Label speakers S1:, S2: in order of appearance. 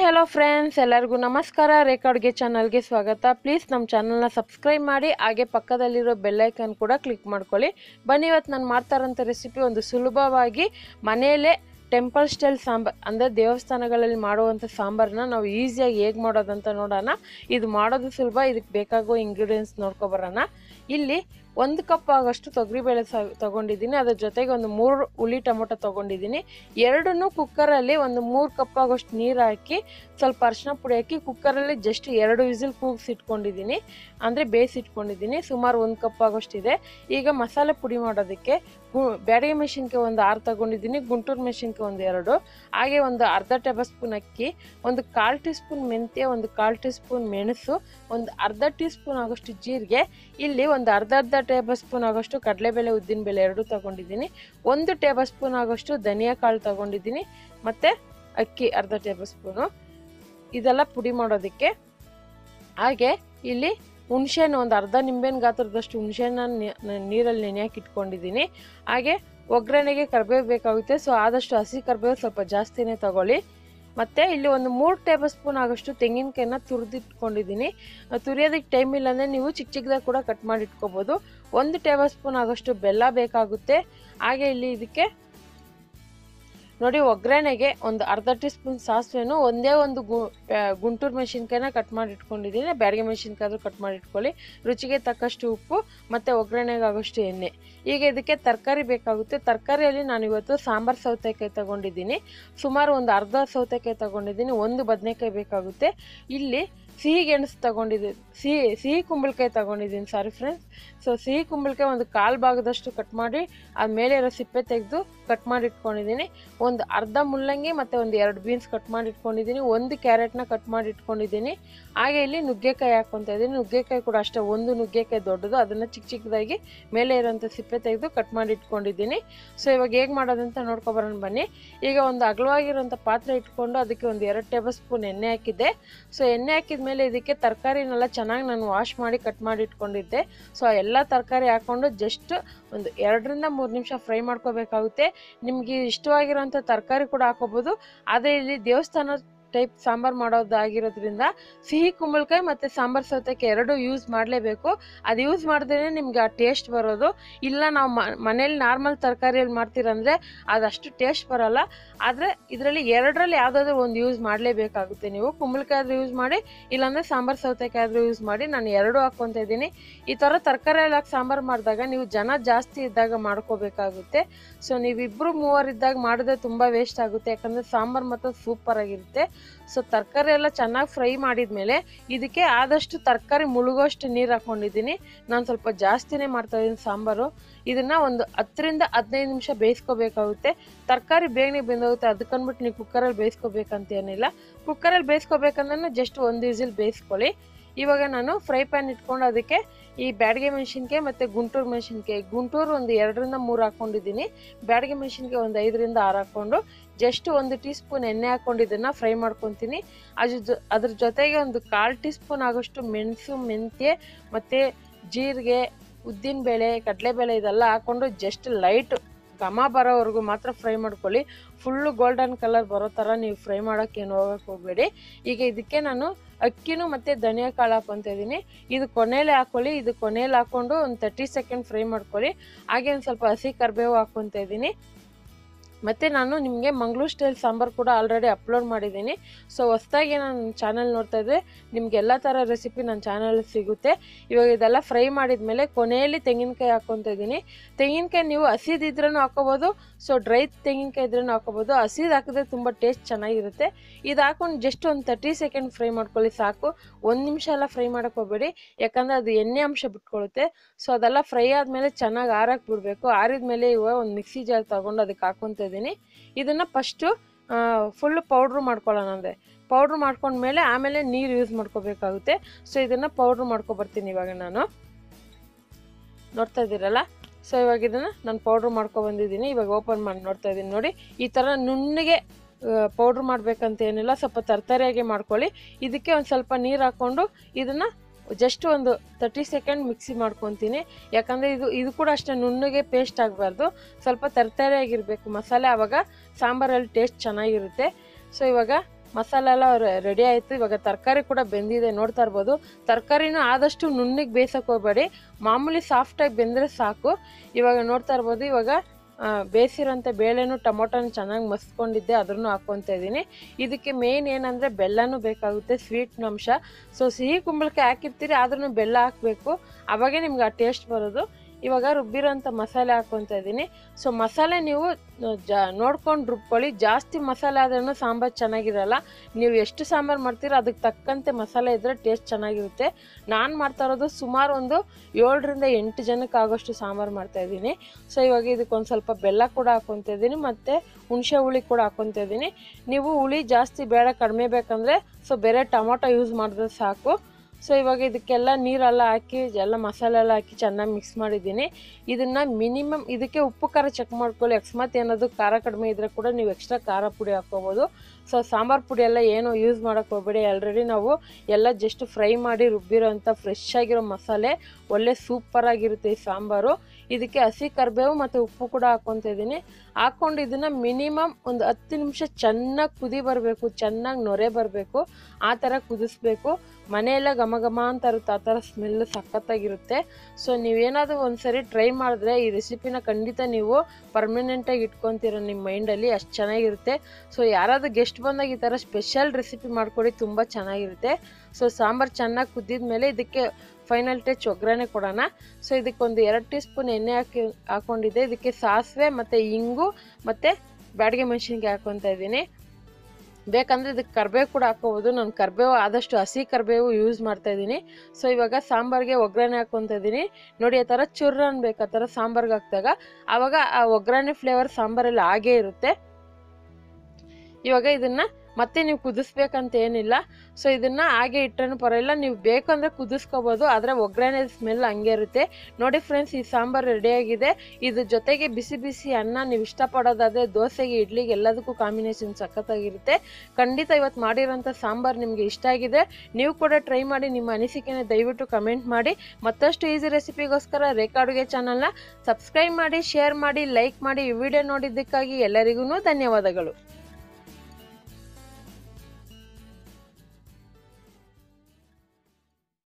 S1: hello friends ಎಲ್ಲರಿಗೂ ನಮಸ್ಕಾರ ರೇಖಾಡ್ಗೆ ಚಾನಲ್ಗೆ ಸ್ವಾಗತ ಪ್ಲೀಸ್ ನಮ್ಮ ಚಾನಲ್ನ ಸಬ್ಸ್ಕ್ರೈಬ್ ಮಾಡಿ ಹಾಗೆ ಪಕ್ಕದಲ್ಲಿರೋ ಬೆಲ್ಲೈಕನ್ ಕೂಡ ಕ್ಲಿಕ್ ಮಾಡ್ಕೊಳ್ಳಿ ಬನ್ನಿ ಇವತ್ತು ನಾನು ಮಾಡ್ತಾ ಇರೋಂಥ ರೆಸಿಪಿ ಒಂದು ಸುಲಭವಾಗಿ ಮನೆಯಲ್ಲೇ ಟೆಂಪಲ್ ಸ್ಟೈಲ್ ಸಾಂಬಾರ್ ಅಂದರೆ ದೇವಸ್ಥಾನಗಳಲ್ಲಿ ಮಾಡುವಂಥ ಸಾಂಬಾರನ್ನ ನಾವು ಈಸಿಯಾಗಿ ಹೇಗೆ ಮಾಡೋದಂತ ನೋಡೋಣ ಇದು ಮಾಡೋದು ಸುಲಭ ಇದಕ್ಕೆ ಬೇಕಾಗೋ ಇಂಗ್ರೀಡಿಯೆಂಟ್ಸ್ ನೋಡ್ಕೊಬರೋಣ ಇಲ್ಲಿ ಒಂದು ಕಪ್ ಆಗೋಷ್ಟು ತೊಗರಿಬೇಳೆ ಸ ತೊಗೊಂಡಿದ್ದೀನಿ ಅದ್ರ ಜೊತೆಗೆ ಒಂದು ಮೂರು ಹುಳಿ ಟೊಮೊಟೊ ತೊಗೊಂಡಿದ್ದೀನಿ ಎರಡನ್ನೂ ಕುಕ್ಕರಲ್ಲಿ ಒಂದು ಮೂರು ಕಪ್ ಆಗೋಷ್ಟು ನೀರು ಹಾಕಿ ಸ್ವಲ್ಪ ಅರಿಶಿನ ಪುಡಿ ಹಾಕಿ ಕುಕ್ಕರಲ್ಲಿ ಜಸ್ಟ್ ಎರಡು ವಿಸಿಲ್ ಕೂಗಿಸಿಟ್ಕೊಂಡಿದ್ದೀನಿ ಅಂದರೆ ಬೇಯಿಸಿಟ್ಕೊಂಡಿದ್ದೀನಿ ಸುಮಾರು ಒಂದು ಕಪ್ ಆಗೋಷ್ಟಿದೆ ಈಗ ಮಸಾಲೆ ಪುಡಿ ಮಾಡೋದಕ್ಕೆ ಗು ಬ್ಯಾಡಿಗೆ ಮೆಷಿನ್ಗೆ ಒಂದು ಆರು ತೊಗೊಂಡಿದ್ದೀನಿ ಗುಂಟೂರು ಮೆಷಿನ್ಗೆ ಒಂದು ಎರಡು ಹಾಗೆ ಒಂದು ಅರ್ಧ ಟೇಬಲ್ ಸ್ಪೂನ್ ಅಕ್ಕಿ ಒಂದು ಕಾಲು ಟೀ ಸ್ಪೂನ್ ಮೆಂತ್ಯ ಒಂದು ಕಾಲು ಟೀ ಸ್ಪೂನ್ ಮೆಣಸು ಒಂದು ಅರ್ಧ ಟೀ ಸ್ಪೂನ್ ಆಗೋಷ್ಟು ಜೀರಿಗೆ ಇಲ್ಲಿ ಒಂದು ಅರ್ಧ ಅರ್ಧ ಟೇಬಲ್ ಸ್ಪೂನ್ ಆಗೋಷ್ಟು ಕಡಲೆಬೇಳೆ ಉದ್ದಿನಬೇಳೆ ಎರಡು ತಗೊಂಡಿದ್ದೀನಿ ಒಂದು ಟೇಬಲ್ ಸ್ಪೂನ್ ಆಗೋಷ್ಟು ಧನಿಯಾ ಕಾಳು ತಗೊಂಡಿದ್ದೀನಿ ಮತ್ತು ಅಕ್ಕಿ ಅರ್ಧ ಟೇಬಲ್ ಸ್ಪೂನು ಇದೆಲ್ಲ ಪುಡಿ ಮಾಡೋದಕ್ಕೆ ಹಾಗೆ ಇಲ್ಲಿ ಹುಣಸೆಹಣ್ಣು ಒಂದು ಅರ್ಧ ನಿಂಬೆಹಣ್ಣು ಗಾತ್ರದಷ್ಟು ಹುಣಸೆಹಣ್ಣ ನೀರಲ್ಲಿ ನೆನೆಯಕ್ಕೆ ಇಟ್ಕೊಂಡಿದ್ದೀನಿ ಹಾಗೆ ಒಗ್ಗರಣೆಗೆ ಕರಿಬೇವು ಬೇಕಾಗುತ್ತೆ ಸೊ ಆದಷ್ಟು ಹಸಿ ಕರಿಬೇವು ಸ್ವಲ್ಪ ಜಾಸ್ತಿನೇ ತಗೊಳ್ಳಿ ಮತ್ತು ಇಲ್ಲಿ ಒಂದು ಮೂರು ಟೇಬಲ್ ಸ್ಪೂನ್ ಆಗೋಷ್ಟು ತೆಂಗಿನಕಾಯಿನ ತುರಿದಿಟ್ಕೊಂಡಿದ್ದೀನಿ ತುರಿಯೋದಕ್ಕೆ ಟೈಮ್ ಇಲ್ಲ ಅಂದರೆ ನೀವು ಚಿಕ್ಕ ಚಿಕ್ಕದಾಗಿ ಕೂಡ ಕಟ್ ಮಾಡಿ ಇಟ್ಕೋಬೋದು ಒಂದು ಟೇಬಲ್ ಸ್ಪೂನ್ ಆಗೋಷ್ಟು ಬೆಲ್ಲ ಬೇಕಾಗುತ್ತೆ ಹಾಗೆ ಇಲ್ಲಿ ಇದಕ್ಕೆ ನೋಡಿ ಒಗ್ಗರಣೆಗೆ ಒಂದು ಅರ್ಧ ಟೀ ಸ್ಪೂನ್ ಸಾಸಿವೆನು ಒಂದೇ ಒಂದು ಗು ಗುಂಟೂರು ಮೆಣಸಿನ್ಕಾಯಿನ ಕಟ್ ಮಾಡಿ ಇಟ್ಕೊಂಡಿದ್ದೀನಿ ಬ್ಯಾಡಿಗೆ ಮೆಣಸಿನ್ಕಾಯ್ದು ಕಟ್ ಮಾಡಿ ಇಟ್ಕೊಳ್ಳಿ ರುಚಿಗೆ ತಕ್ಕಷ್ಟು ಉಪ್ಪು ಮತ್ತು ಒಗ್ಗರಣೆಗೆ ಆಗೋಷ್ಟು ಎಣ್ಣೆ ಈಗ ಇದಕ್ಕೆ ತರಕಾರಿ ಬೇಕಾಗುತ್ತೆ ತರಕಾರಿಯಲ್ಲಿ ನಾನು ಇವತ್ತು ಸಾಂಬಾರು ಸೌತೆಕಾಯಿ ತಗೊಂಡಿದ್ದೀನಿ ಸುಮಾರು ಒಂದು ಅರ್ಧ ಸೌತೆಕಾಯಿ ತಗೊಂಡಿದ್ದೀನಿ ಒಂದು ಬದನೆಕಾಯಿ ಬೇಕಾಗುತ್ತೆ ಇಲ್ಲಿ ಸಿಹಿ ಗೆಣಸು ತಗೊಂಡಿದ್ದೀನಿ ಸಿಹಿ ಸಿಹಿ ಕುಂಬಳಕಾಯಿ ತಗೊಂಡಿದ್ದೀನಿ ಸಾರಿ ಫ್ರೆಂಡ್ಸ್ ಸೊ ಸಿಹಿ ಕುಂಬಳಕಾಯಿ ಒಂದು ಕಾಲು ಭಾಗದಷ್ಟು ಕಟ್ ಮಾಡಿ ಅದು ಮೇಲೆ ಇರೋ ಸಿಪ್ಪೆ ತೆಗೆದು ಕಟ್ ಮಾಡಿ ಇಟ್ಕೊಂಡಿದ್ದೀನಿ ಒಂದು ಅರ್ಧ ಮುಲ್ಲಂಗಿ ಮತ್ತು ಒಂದು ಎರಡು ಬೀನ್ಸ್ ಕಟ್ ಮಾಡಿ ಇಟ್ಕೊಂಡಿದ್ದೀನಿ ಒಂದು ಕ್ಯಾರೆಟ್ನ ಕಟ್ ಮಾಡಿ ಇಟ್ಕೊಂಡಿದ್ದೀನಿ ಹಾಗೆ ಇಲ್ಲಿ ನುಗ್ಗೆಕಾಯಿ ಹಾಕ್ಕೊತಾ ಇದ್ದೀನಿ ನುಗ್ಗೆಕಾಯಿ ಕೂಡ ಅಷ್ಟೇ ಒಂದು ನುಗ್ಗೆಕಾಯಿ ದೊಡ್ಡದು ಅದನ್ನು ಚಿಕ್ಕ ಚಿಕ್ಕದಾಗಿ ಮೇಲೆ ಇರೋಂಥ ಸಿಪ್ಪೆ ತೆಗೆದು ಕಟ್ ಮಾಡಿ ಇಟ್ಕೊಂಡಿದ್ದೀನಿ ಸೊ ಇವಾಗ ಹೇಗೆ ಮಾಡೋದಂತ ನೋಡ್ಕೊಬರೋಣ ಬನ್ನಿ ಈಗ ಒಂದು ಅಗಲವಾಗಿರೋಂಥ ಪಾತ್ರೆ ಇಟ್ಕೊಂಡು ಅದಕ್ಕೆ ಒಂದು ಎರಡು ಟೇಬಲ್ ಸ್ಪೂನ್ ಎಣ್ಣೆ ಹಾಕಿದ್ದೆ ಸೊ ಎಣ್ಣೆ ಹಾಕಿದ ಮೇಲೆ ಇದಕ್ಕೆ ತರಕಾರಿನೆಲ್ಲ ಚೆನ್ನಾಗಿ ನಾನು ವಾಶ್ ಮಾಡಿ ಕಟ್ ಮಾಡಿ ಇಟ್ಕೊಂಡಿದ್ದೆ ಸೊ ಎಲ್ಲ ತರಕಾರಿ ಹಾಕ್ಕೊಂಡು ಜಸ್ಟ್ ಒಂದು ಎರಡರಿಂದ ಮೂರು ನಿಮಿಷ ಫ್ರೈ ಮಾಡ್ಕೋಬೇಕಾಗುತ್ತೆ ನಿಮಗೆ ಇಷ್ಟವಾಗಿರೋಂಥ ತರಕಾರಿ ಕೂಡ ಹಾಕೋಬೋದು ಆದರೆ ಇಲ್ಲಿ ದೇವಸ್ಥಾನ ಟೈಪ್ ಸಾಂಬಾರು ಮಾಡೋದಾಗಿರೋದ್ರಿಂದ ಸಿಹಿ ಕುಂಬಳಕಾಯಿ ಮತ್ತು ಸಾಂಬಾರು ಸೌತೆಕಾಯಿ ಎರಡು ಯೂಸ್ ಮಾಡಲೇಬೇಕು ಅದು ಯೂಸ್ ಮಾಡಿದ್ರೆ ನಿಮ್ಗೆ ಆ ಟೇಸ್ಟ್ ಬರೋದು ಇಲ್ಲ ನಾವು ಮನೇಲಿ ನಾರ್ಮಲ್ ತರಕಾರಿಯಲ್ಲಿ ಮಾಡ್ತೀರಂದರೆ ಅದಷ್ಟು ಟೇಸ್ಟ್ ಬರೋಲ್ಲ ಆದರೆ ಇದರಲ್ಲಿ ಎರಡರಲ್ಲಿ ಯಾವುದಾದ್ರೂ ಒಂದು ಯೂಸ್ ಮಾಡಲೇಬೇಕಾಗುತ್ತೆ ನೀವು ಕುಂಬಳಕಾಯಿ ಆದರೂ ಯೂಸ್ ಮಾಡಿ ಇಲ್ಲಾಂದರೆ ಸಾಂಬಾರು ಸೌತೆಕಾಯಿ ಆದರೂ ಯೂಸ್ ಮಾಡಿ ನಾನು ಎರಡೂ ಹಾಕ್ಕೊತಾ ಇದ್ದೀನಿ ಈ ಥರ ತರಕಾರಿಯಲ್ಲಿ ಹಾಕಿ ಸಾಂಬಾರು ಮಾಡಿದಾಗ ನೀವು ಜನ ಜಾಸ್ತಿ ಇದ್ದಾಗ ಮಾಡ್ಕೋಬೇಕಾಗುತ್ತೆ ಸೊ ನೀವಿಬ್ಬರು ಮೂವರು ಇದ್ದಾಗ ಮಾಡಿದ್ರೆ ತುಂಬ ವೇಸ್ಟ್ ಆಗುತ್ತೆ ಯಾಕಂದರೆ ಸಾಂಬಾರು ಮತ್ತು ಸೂಪರ್ ಆಗಿರುತ್ತೆ ಸೊ ತರಕಾರಿ ಎಲ್ಲ ಚೆನ್ನಾಗಿ ಫ್ರೈ ಮಾಡಿದ್ಮೇಲೆ ಇದಕ್ಕೆ ಆದಷ್ಟು ತರಕಾರಿ ಮುಳುಗೋಷ್ಟು ನೀರು ಹಾಕ್ಕೊಂಡಿದ್ದೀನಿ ನಾನು ಸ್ವಲ್ಪ ಜಾಸ್ತಿನೇ ಮಾಡ್ತಾ ಇದ್ದೀನಿ ಸಾಂಬಾರು ಇದನ್ನು ಒಂದು ಹತ್ತರಿಂದ ಹದಿನೈದು ನಿಮಿಷ ಬೇಯಿಸ್ಕೋಬೇಕಾಗುತ್ತೆ ತರಕಾರಿ ಬೇಗನೆ ಬೆಂದೋಗುತ್ತೆ ಅದಕ್ಕನ್ಬಿಟ್ಟು ನೀವು ಕುಕ್ಕರಲ್ಲಿ ಬೇಯಿಸ್ಕೋಬೇಕಂತ ಏನಿಲ್ಲ ಕುಕ್ಕರಲ್ಲಿ ಬೇಯಿಸ್ಕೋಬೇಕಂದ್ರೆ ಜಸ್ಟ್ ಒಂದು ವಿಸಿಲ್ ಬೇಯಿಸ್ಕೊಳ್ಳಿ ಇವಾಗ ನಾನು ಫ್ರೈ ಪ್ಯಾನ್ ಇಟ್ಕೊಂಡು ಅದಕ್ಕೆ ಈ ಬ್ಯಾಡಿಗೆ ಮೆಣಸಿನ್ಕಾಯಿ ಮತ್ತು ಗುಂಟೂರು ಮೆಣಸಿನ್ಕಾಯಿ ಗುಂಟೂರು ಒಂದು ಎರಡರಿಂದ ಮೂರು ಹಾಕ್ಕೊಂಡಿದ್ದೀನಿ ಬ್ಯಾಡಿಗೆ ಮೆಣಸಿನ್ಕಾಯಿ ಒಂದು ಐದರಿಂದ ಆರು ಹಾಕ್ಕೊಂಡು ಜಸ್ಟ್ ಒಂದು ಟೀ ಸ್ಪೂನ್ ಎಣ್ಣೆ ಹಾಕ್ಕೊಂಡು ಇದನ್ನು ಫ್ರೈ ಮಾಡ್ಕೊತೀನಿ ಅದ್ರ ಜೊ ಅದ್ರ ಜೊತೆಗೆ ಒಂದು ಕಾಲು ಟೀ ಸ್ಪೂನ್ ಆಗೋಷ್ಟು ಮೆಣಸು ಮೆಂತ್ಯ ಮತ್ತು ಜೀರಿಗೆ ಉದ್ದಿನಬೇಳೆ ಕಡಲೆಬೇಳೆ ಇದೆಲ್ಲ ಹಾಕ್ಕೊಂಡು ಜಸ್ಟ್ ಲೈಟ್ ಘಮ ಬರೋವರೆಗೂ ಮಾತ್ರ ಫ್ರೈ ಮಾಡ್ಕೊಳ್ಳಿ ಫುಲ್ಲು ಗೋಲ್ಡನ್ ಕಲರ್ ಬರೋ ಥರ ನೀವು ಫ್ರೈ ಮಾಡೋಕ್ಕೆ ಏನು ಹೋಗಕ್ಕೆ ಹೋಗಬೇಡಿ ಈಗ ಇದಕ್ಕೆ ನಾನು ಅಕ್ಕಿನೂ ಮತ್ತು ಧನಿಯಾ ಕಾಳು ಹಾಕ್ಕೊತಾ ಇದ್ದೀನಿ ಇದು ಕೊನೆಯಲ್ಲಿ ಹಾಕ್ಕೊಳ್ಳಿ ಇದು ಕೊನೆಯಲ್ಲಿ ಹಾಕ್ಕೊಂಡು ಒಂದು ತರ್ಟಿ ಸೆಕೆಂಡ್ ಫ್ರೈ ಮಾಡ್ಕೊಳ್ಳಿ ಹಾಗೆ ಒಂದು ಸ್ವಲ್ಪ ಹಸಿ ಕರಿಬೇವು ಹಾಕ್ಕೊತಾ ಇದ್ದೀನಿ ಮತ್ತು ನಾನು ನಿಮಗೆ ಮಂಗಳೂರು ಸ್ಟೈಲ್ ಸಾಂಬಾರು ಕೂಡ ಆಲ್ರೆಡಿ ಅಪ್ಲೋಡ್ ಮಾಡಿದ್ದೀನಿ ಸೊ ಹೊಸ್ದಾಗಿ ನಾನು ಚಾನಲ್ ನೋಡ್ತಾ ಇದ್ದರೆ ನಿಮ್ಗೆ ಎಲ್ಲ ಥರ ರೆಸಿಪಿ ನನ್ನ ಚಾನಲ್ ಸಿಗುತ್ತೆ ಇವಾಗ ಇದೆಲ್ಲ ಫ್ರೈ ಮಾಡಿದ ಮೇಲೆ ಕೊನೆಯಲ್ಲಿ ತೆಂಗಿನಕಾಯಿ ಹಾಕ್ಕೊತಾ ಇದ್ದೀನಿ ತೆಂಗಿನಕಾಯಿ ನೀವು ಹಸಿದಿದ್ರೂ ಹಾಕೋಬೋದು ಸೊ ಡ್ರೈ ತೆಂಗಿನಕಾಯಿ ಇದ್ರೂ ಹಾಕೋಬೋದು ಹಸಿದು ಹಾಕಿದ್ರೆ ತುಂಬ ಟೇಸ್ಟ್ ಚೆನ್ನಾಗಿರುತ್ತೆ ಇದು ಹಾಕೊಂಡು ಜಸ್ಟ್ ಒಂದು ತರ್ಟಿ ಸೆಕೆಂಡ್ ಫ್ರೈ ಮಾಡ್ಕೊಳ್ಳಿ ಸಾಕು ಒಂದು ನಿಮಿಷ ಎಲ್ಲ ಫ್ರೈ ಮಾಡೋಕೆ ಹೋಗಬೇಡಿ ಯಾಕಂದರೆ ಅದು ಎಣ್ಣೆ ಅಂಶ ಬಿಟ್ಕೊಳ್ಳುತ್ತೆ ಸೊ ಅದೆಲ್ಲ ಫ್ರೈ ಆದಮೇಲೆ ಚೆನ್ನಾಗಿ ಆರಕ್ಕೆ ಬಿಡಬೇಕು ಆರಿದ ಮೇಲೆ ಇವಾಗ ಒಂದು ಮಿಕ್ಸಿ ಜಾರ್ ತೊಗೊಂಡು ಅದಕ್ಕೆ ಹಾಕ್ಕೊತ ಇದ್ದೀನಿ ಇದನ್ನು ಫಸ್ಟು ಫುಲ್ಲು ಪೌಡ್ರು ಮಾಡ್ಕೊಳ್ಳೋಣ ಅಂದರೆ ಪೌಡ್ರ್ ಮಾಡ್ಕೊಂಡ್ಮೇಲೆ ಆಮೇಲೆ ನೀರು ಯೂಸ್ ಮಾಡ್ಕೋಬೇಕಾಗುತ್ತೆ ಸೊ ಇದನ್ನು ಪೌಡ್ರ್ ಮಾಡ್ಕೊಬರ್ತೀನಿ ಇವಾಗ ನಾನು ನೋಡ್ತಾ ಇದ್ದೀರಲ್ಲ ಸೊ ಇವಾಗ ಇದನ್ನು ನಾನು ಪೌಡ್ರ್ ಮಾಡ್ಕೊಬಂದಿದ್ದೀನಿ ಇವಾಗ ಓಪನ್ ಮಾಡಿ ನೋಡ್ತಾ ಇದ್ದೀನಿ ನೋಡಿ ಈ ಥರ ನುಣ್ಣಗೆ ಪೌಡ್ರ್ ಮಾಡಬೇಕಂತ ಏನಿಲ್ಲ ಸ್ವಲ್ಪ ತರ್ತರಿಯಾಗಿ ಮಾಡ್ಕೊಳ್ಳಿ ಇದಕ್ಕೆ ಒಂದು ಸ್ವಲ್ಪ ನೀರು ಹಾಕ್ಕೊಂಡು ಇದನ್ನು ಜಸ್ಟ್ ಒಂದು ತರ್ಟಿ ಸೆಕೆಂಡ್ ಮಿಕ್ಸಿ ಮಾಡ್ಕೊತೀನಿ ಯಾಕಂದರೆ ಇದು ಇದು ಕೂಡ ಅಷ್ಟೇ ನುಣ್ಣಗೆ ಪೇಸ್ಟ್ ಆಗಬಾರ್ದು ಸ್ವಲ್ಪ ತರ್ತರಿಯಾಗಿರಬೇಕು ಮಸಾಲೆ ಆವಾಗ ಸಾಂಬಾರಲ್ಲಿ ಟೇಸ್ಟ್ ಚೆನ್ನಾಗಿರುತ್ತೆ ಸೊ ಇವಾಗ ಮಸಾಲೆ ಎಲ್ಲ ರೆಡಿ ಆಯಿತು ಇವಾಗ ತರಕಾರಿ ಕೂಡ ಬೆಂದಿದೆ ನೋಡ್ತಾ ಇರ್ಬೋದು ತರಕಾರಿನೂ ಆದಷ್ಟು ನುಣ್ಣಿಗೆ ಬೇಯಿಸೋಕೆ ಹೋಗಬೇಡಿ ಮಾಮೂಲಿ ಸಾಫ್ಟಾಗಿ ಬೆಂದರೆ ಸಾಕು ಇವಾಗ ನೋಡ್ತಾ ಇರ್ಬೋದು ಇವಾಗ ಆ, ಬೇಯಿಸಿರೋಂಥ ಬೇಳೆನೂ ಟೊಮೊಟೊನ ಚೆನ್ನಾಗಿ ಮಸ್ಕೊಂಡಿದ್ದೆ ಅದನ್ನು ಹಾಕ್ಕೊತಾ ಇದ್ದೀನಿ ಇದಕ್ಕೆ ಮೇನ್ ಏನಂದರೆ ಬೆಲ್ಲನೂ ಬೇಕಾಗುತ್ತೆ ಸ್ವೀಟ್ನ ಅಂಶ ಸೊ ಸಿಹಿ ಕುಂಬಳಕಾಯಿ ಹಾಕಿರ್ತೀರಿ ಆದ್ರೂ ಬೆಲ್ಲ ಹಾಕಬೇಕು ಅವಾಗೇ ನಿಮ್ಗೆ ಆ ಟೇಸ್ಟ್ ಬರೋದು ಇವಾಗ ರುಬ್ಬಿರೋಂಥ ಮಸಾಲೆ ಹಾಕ್ಕೊತಾ ಇದ್ದೀನಿ ಸೊ ಮಸಾಲೆ ನೀವು ಜಾ ನೋಡ್ಕೊಂಡು ರುಬ್ಕೊಳ್ಳಿ ಜಾಸ್ತಿ ಮಸಾಲೆ ಆದ್ರೂ ಸಾಂಬಾರು ಚೆನ್ನಾಗಿರಲ್ಲ ನೀವು ಎಷ್ಟು ಸಾಂಬಾರು ಮಾಡ್ತೀರೋ ಅದಕ್ಕೆ ತಕ್ಕಂತೆ ಮಸಾಲೆ ಇದ್ದರೆ ಟೇಸ್ಟ್ ಚೆನ್ನಾಗಿರುತ್ತೆ ನಾನು ಮಾಡ್ತಾ ಇರೋದು ಸುಮಾರು ಒಂದು ಏಳರಿಂದ ಎಂಟು ಜನಕ್ಕೆ ಆಗೋಷ್ಟು ಸಾಂಬಾರು ಮಾಡ್ತಾ ಇದ್ದೀನಿ ಸೊ ಇವಾಗ ಇದಕ್ಕೊಂದು ಸ್ವಲ್ಪ ಬೆಲ್ಲ ಕೂಡ ಹಾಕ್ಕೊತಾ ಇದ್ದೀನಿ ಮತ್ತು ಹುಣಸೆ ಹುಳಿ ಕೂಡ ಹಾಕ್ಕೊತಾ ಇದ್ದೀನಿ ನೀವು ಹುಳಿ ಜಾಸ್ತಿ ಬೇಡ ಕಡಿಮೆ ಬೇಕಂದರೆ ಸೊ ಬೇರೆ ಟೊಮೊಟೊ ಯೂಸ್ ಮಾಡಿದ್ರೆ ಸಾಕು ಸೊ ಇವಾಗ ಇದಕ್ಕೆಲ್ಲ ನೀರೆಲ್ಲ ಹಾಕಿ ಎಲ್ಲ ಮಸಾಲೆ ಎಲ್ಲ ಹಾಕಿ ಚೆನ್ನಾಗಿ ಮಿಕ್ಸ್ ಮಾಡಿದ್ದೀನಿ ಇದನ್ನು ಮಿನಿಮಮ್ ಇದಕ್ಕೆ ಉಪ್ಪು ಖಾರ ಚೆಕ್ ಮಾಡ್ಕೊಳ್ಳಿ ಅಕಸ್ಮಾತ್ ಏನಾದರೂ ಖಾರ ಕಡಿಮೆ ಇದ್ದರೆ ಕೂಡ ನೀವು ಎಕ್ಸ್ಟ್ರಾ ಖಾರ ಪುಡಿ ಹಾಕ್ಕೋಬೋದು ಸೊ ಸಾಂಬಾರು ಪುಡಿ ಎಲ್ಲ ಏನು ಯೂಸ್ ಮಾಡೋಕ್ಕೆ ಹೋಗ್ಬೇಡಿ ಆಲ್ರೆಡಿ ನಾವು ಎಲ್ಲ ಜಸ್ಟ್ ಫ್ರೈ ಮಾಡಿ ರುಬ್ಬಿರೋ ಅಂಥ ಫ್ರೆಶ್ ಆಗಿರೋ ಮಸಾಲೆ ಒಳ್ಳೆ ಸೂಪರಾಗಿರುತ್ತೆ ಈ ಸಾಂಬಾರು ಇದಕ್ಕೆ ಹಸಿ ಕರಿಬೇವು ಮತ್ತು ಉಪ್ಪು ಕೂಡ ಹಾಕ್ಕೊತಾ ಇದ್ದೀನಿ ಹಾಕ್ಕೊಂಡು ಇದನ್ನು ಮಿನಿಮಮ್ ಒಂದು ಹತ್ತು ನಿಮಿಷ ಚೆನ್ನಾಗಿ ಕುದಿ ಬರಬೇಕು ಚೆನ್ನಾಗಿ ನೊರೆ ಬರಬೇಕು ಆ ಥರ ಕುದಿಸ್ಬೇಕು ಮನೆಯೆಲ್ಲ ಘಮ ಘಮ ಅಂತ ಇರುತ್ತೆ ಆ ಥರ ಸ್ಮೆಲ್ ಸಖತ್ತಾಗಿರುತ್ತೆ ಸೊ ನೀವೇನಾದರೂ ಒಂದ್ಸರಿ ಟ್ರೈ ಮಾಡಿದ್ರೆ ಈ ರೆಸಿಪಿನ ಖಂಡಿತ ನೀವು ಪರ್ಮನೆಂಟಾಗಿ ಇಟ್ಕೊತೀರ ನಿಮ್ಮ ಮೈಂಡಲ್ಲಿ ಅಷ್ಟು ಚೆನ್ನಾಗಿರುತ್ತೆ ಸೊ ಯಾರಾದರೂ ಗೆಸ್ಟ್ ಬಂದಾಗ ಈ ಥರ ಸ್ಪೆಷಲ್ ರೆಸಿಪಿ ಮಾಡ್ಕೊಡಿ ತುಂಬ ಚೆನ್ನಾಗಿರುತ್ತೆ ಸೊ ಸಾಂಬಾರು ಚೆನ್ನಾಗಿ ಕುದ್ದಿದ ಮೇಲೆ ಇದಕ್ಕೆ ಫೈನಲ್ ಟಚ್ ಒಗ್ಗರಣೆ ಕೊಡೋಣ ಸೊ ಇದಕ್ಕೊಂದು ಎರಡು ಟೀ ಸ್ಪೂನ್ ಎಣ್ಣೆ ಹಾಕಿ ಹಾಕ್ಕೊಂಡಿದ್ದೆ ಇದಕ್ಕೆ ಸಾಸಿವೆ ಮತ್ತು ಇಂಗು ಮತ್ತು ಬ್ಯಾಡಿಗೆ ಮೆಣಸಿನ್ಕಾಯಿ ಹಾಕ್ಕೊತಾ ಇದ್ದೀನಿ ಬೇಕಂದರೆ ಇದಕ್ಕೆ ಕರಿಬೇವು ಕೂಡ ಹಾಕೋಬೋದು ನಾನು ಕರಿಬೇವು ಆದಷ್ಟು ಹಸಿ ಕರಿಬೇವು ಯೂಸ್ ಮಾಡ್ತಾ ಇದ್ದೀನಿ ಸೊ ಇವಾಗ ಸಾಂಬಾರಿಗೆ ಒಗ್ಗರಣೆ ಹಾಕ್ಕೊತಾ ಇದ್ದೀನಿ ನೋಡಿ ಆ ಥರ ಚುರ್ರ ಅನ್ಬೇಕು ಆ ಥರ ಸಾಂಬಾರ್ಗೆ ಹಾಕಿದಾಗ ಆವಾಗ ಆ ಒಗ್ಗರಣೆ ಫ್ಲೇವರ್ ಸಾಂಬಾರಲ್ಲಿ ಹಾಗೇ ಇರುತ್ತೆ ಇವಾಗ ಇದನ್ನು ಮತ್ತೆ ನೀವು ಕುದಿಸ್ಬೇಕಂತ ಏನಿಲ್ಲ ಸೊ ಇದನ್ನು ಹಾಗೆ ಇಟ್ಟರೂ ಪರವಾಗಿಲ್ಲ ನೀವು ಬೇಕಂದರೆ ಕುದಿಸ್ಕೋಬೋದು ಆದರೆ ಒಗ್ಗರಣೆ ಸ್ಮೆಲ್ ಹಂಗೆ ಇರುತ್ತೆ ನೋಡಿ ಫ್ರೆಂಡ್ಸ್ ಈ ಸಾಂಬಾರು ರೆಡಿಯಾಗಿದೆ ಇದ್ರ ಜೊತೆಗೆ ಬಿಸಿ ಬಿಸಿ ಅನ್ನ ನೀವು ಇಷ್ಟಪಡೋದಾದರೆ ದೋಸೆಗೆ ಇಡ್ಲಿಗೆ ಎಲ್ಲದಕ್ಕೂ ಕಾಂಬಿನೇಷನ್ ಸಖತ್ತಾಗಿರುತ್ತೆ ಖಂಡಿತ ಇವತ್ತು ಮಾಡಿರೋಂಥ ಸಾಂಬಾರು ನಿಮಗೆ ಇಷ್ಟ ಆಗಿದೆ ನೀವು ಕೂಡ ಟ್ರೈ ಮಾಡಿ ನಿಮ್ಮ ಅನಿಸಿಕೆನ ದಯವಿಟ್ಟು ಕಮೆಂಟ್ ಮಾಡಿ ಮತ್ತಷ್ಟು ಈಸಿ ರೆಸಿಪಿಗೋಸ್ಕರ ರೇಖಾ ಅಡುಗೆ ಚಾನಲ್ನ ಸಬ್ಸ್ಕ್ರೈಬ್ ಮಾಡಿ ಶೇರ್ ಮಾಡಿ ಲೈಕ್ ಮಾಡಿ ಈ ವಿಡಿಯೋ ನೋಡಿದ್ದಕ್ಕಾಗಿ ಎಲ್ಲರಿಗೂ ಧನ್ಯವಾದಗಳು